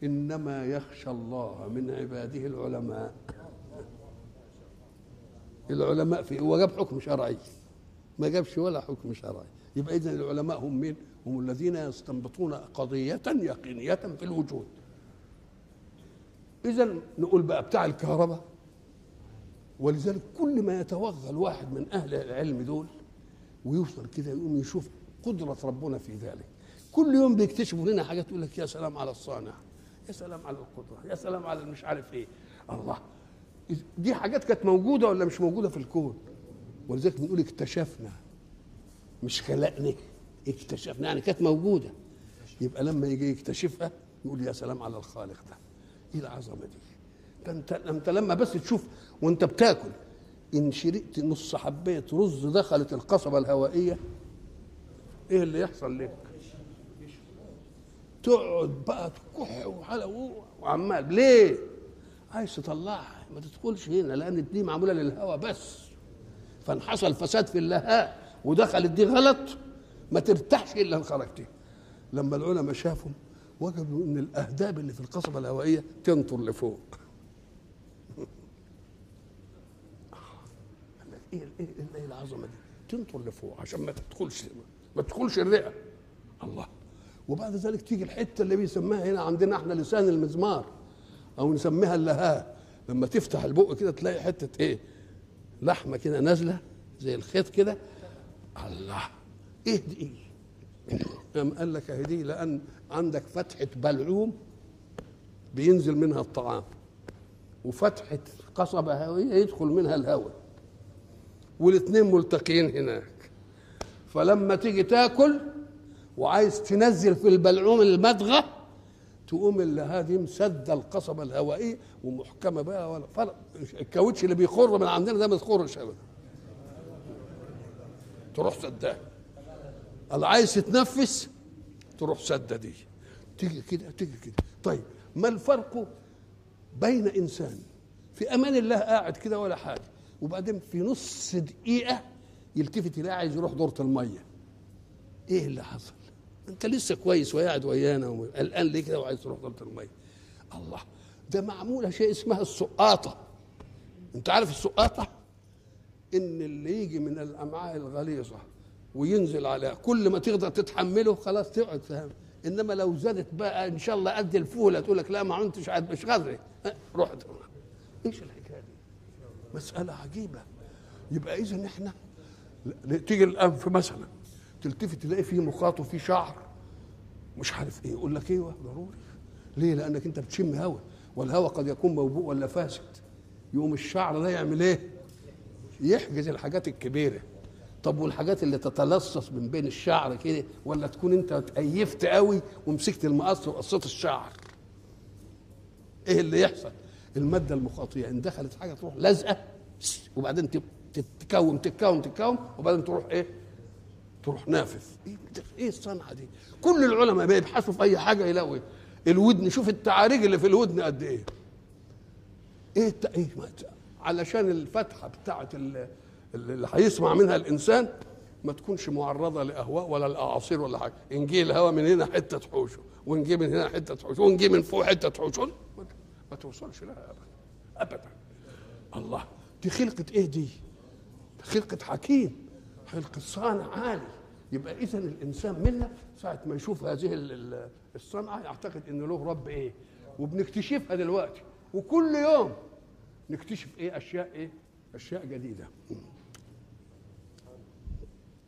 انما يخشى الله من عباده العلماء العلماء في هو جاب حكم شرعي ما جابش ولا حكم شرعي يبقى اذا العلماء هم مين هم الذين يستنبطون قضيه يقينيه في الوجود اذا نقول بقى بتاع الكهرباء ولذلك كل ما يتوغل واحد من اهل العلم دول ويوصل كده يقوم يشوف قدره ربنا في ذلك كل يوم بيكتشفوا لنا حاجات يقول لك يا سلام على الصانع يا سلام على القدره يا سلام على المش عارف ايه الله دي حاجات كانت موجوده ولا مش موجوده في الكون ولذلك بنقول اكتشفنا مش خلقنا اكتشفنا يعني كانت موجوده يبقى لما يجي يكتشفها يقول يا سلام على الخالق ده ايه العظمه دي ده انت انت لما بس تشوف وانت بتاكل ان شرقت نص حبايه رز دخلت القصبه الهوائيه ايه اللي يحصل لك تقعد بقى تكح وحلق وعمال ليه عايز تطلعها ما تدخلش هنا لان دي معموله للهواء بس فان حصل فساد في اللهاء ودخلت دي غلط ما ترتاحش الا ان خرجتي لما العلماء شافوا وجدوا ان الاهداب اللي في القصبه الهوائيه تنطر لفوق ايه ايه ايه العظمه دي تنطر لفوق عشان ما تدخلش ما تدخلش الرئه الله وبعد ذلك تيجي الحته اللي بيسموها هنا عندنا احنا لسان المزمار او نسميها اللهاء لما تفتح البق كده تلاقي حته ايه لحمه كده نازله زي الخيط كده الله ايه دي ايه قام قال لك اهي دي لان عندك فتحه بلعوم بينزل منها الطعام وفتحه قصبه هويه يدخل منها الهواء والاثنين ملتقيين هناك فلما تيجي تاكل وعايز تنزل في البلعوم المدغه تقوم اللي هذه مسده القصبه الهوائيه ومحكمه بقى ولا فرق الكاوتش اللي بيخر من عندنا ده ما يخرش ابدا تروح سداه اللي عايز تتنفس تروح سده دي تيجي كده تيجي كده طيب ما الفرق بين انسان في امان الله قاعد كده ولا حاجه وبعدين في نص دقيقه يلتفت يلاقي عايز يروح دوره الميه ايه اللي حصل انت لسه كويس وقاعد ويانا قلقان ليه كده وعايز تروح دوره الميه الله ده معموله شيء اسمها السقاطه انت عارف السقاطه ان اللي يجي من الامعاء الغليظه وينزل عليها كل ما تقدر تتحمله خلاص تقعد فاهم انما لو زادت بقى ان شاء الله قد الفوله تقول لك لا ما انتش قاعد مش غدري رحت ايش الحكايه دي مساله عجيبه يبقى اذا احنا تيجي الانف مثلا تلتفت تلاقي فيه مخاط وفيه شعر مش عارف ايه يقول لك ايوه ضروري ليه لانك انت بتشم هواء والهواء قد يكون موبوء ولا فاسد يقوم الشعر ده يعمل ايه يحجز الحاجات الكبيره طب والحاجات اللي تتلصص من بين الشعر كده ولا تكون انت اتأيفت قوي ومسكت المقص وقصيت الشعر ايه اللي يحصل الماده المخاطيه ان دخلت حاجه تروح لازقه وبعدين تتكون تتكون تتكون وبعدين تروح ايه تروح نافذ ايه ايه الصنعه دي كل العلماء بيبحثوا في اي حاجه يلاقوا الودن شوف التعاريج اللي في الودن قد ايه ايه الت... ايه ما... علشان الفتحه بتاعت اللي هيسمع منها الانسان ما تكونش معرضه لاهواء ولا لاعاصير ولا حاجه ان جه الهواء من هنا حته تحوشه وان جه من هنا حته تحوشه وان جه من فوق حته تحوشه ما توصلش لها ابدا ابدا الله دي خلقه ايه دي خلقه حكيم خلقه صانع عالي يبقى اذا الانسان منا ساعه ما يشوف هذه الصنعه يعتقد انه له رب ايه وبنكتشفها دلوقتي وكل يوم نكتشف ايه اشياء ايه اشياء جديده